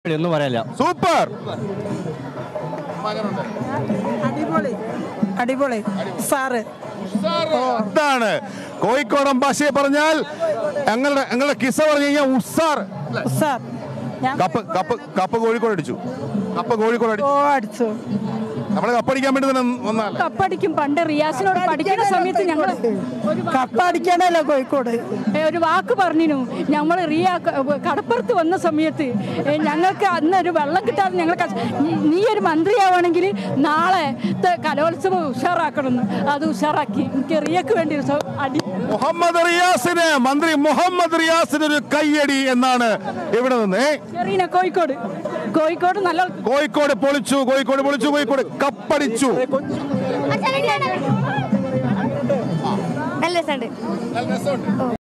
ഒന്നും പറയാനില്ല സൂപ്പർ അടിപൊളി അടിപൊളി സാറ് അതാണ് കോഴിക്കോടൻ ഭാഷയെ പറഞ്ഞാൽ ഞങ്ങളുടെ ഞങ്ങളുടെ കിസ പറഞ്ഞു കഴിഞ്ഞാൽ ഉസാർ സാർ ഞാൻ കപ്പ് കപ്പ് കപ്പ് കോഴിക്കോട് അടിച്ചു കപ്പ് കോഴിക്കോട് അടിച്ചു ഓ അടിച്ചു നമ്മളെ കപ്പടിക്കാൻ വേണ്ടി തന്നെ വന്നാൽ കപ്പടിക്കും പണ്ട് റിയാസിനോട് പഠിക്കുന്ന സമയത്ത് ഞങ്ങൾ കപ്പടിക്കാനല്ലോ കോഴിക്കോട് ഒരു വാക്ക് പറഞ്ഞിരുന്നു ഞങ്ങൾ റിയ ക- കടപ്പുറത്ത് വന്ന സമയത്ത് ഏ, ഞങ്ങൾക്ക് അന്ന് ഒരു വെള്ളം കിട്ടാതെ ഞങ്ങൾ കഷ്ട- നീ- നീ ഒരു മന്ത്രിയാവണമെങ്കിൽ നാളെ ത്തെ കലോത്സവം ഉഷാറാക്കണമെന്ന് അത് ഉഷാറാക്കി എനിക്ക് റിയക്ക് വേണ്ടി ഒരു സ- അടി മുഹമ്മദ് റിയാസിന് മന്ത്രി മുഹമ്മദ് റിയാസിന് ഒരു കയ്യടി എന്നാണ് ഇവിടെ നിന്ന് ഏ? ചെറീന കോഴിക്കോട് കോഴിക്കോട് നല്ല കോഴിക്കോട് പൊളിച്ചു കോഴിക്കോട് പൊളിച്ചു കോഴിക്കോട് കപ്പടിച്ചു നല്ല രസമുണ്ട്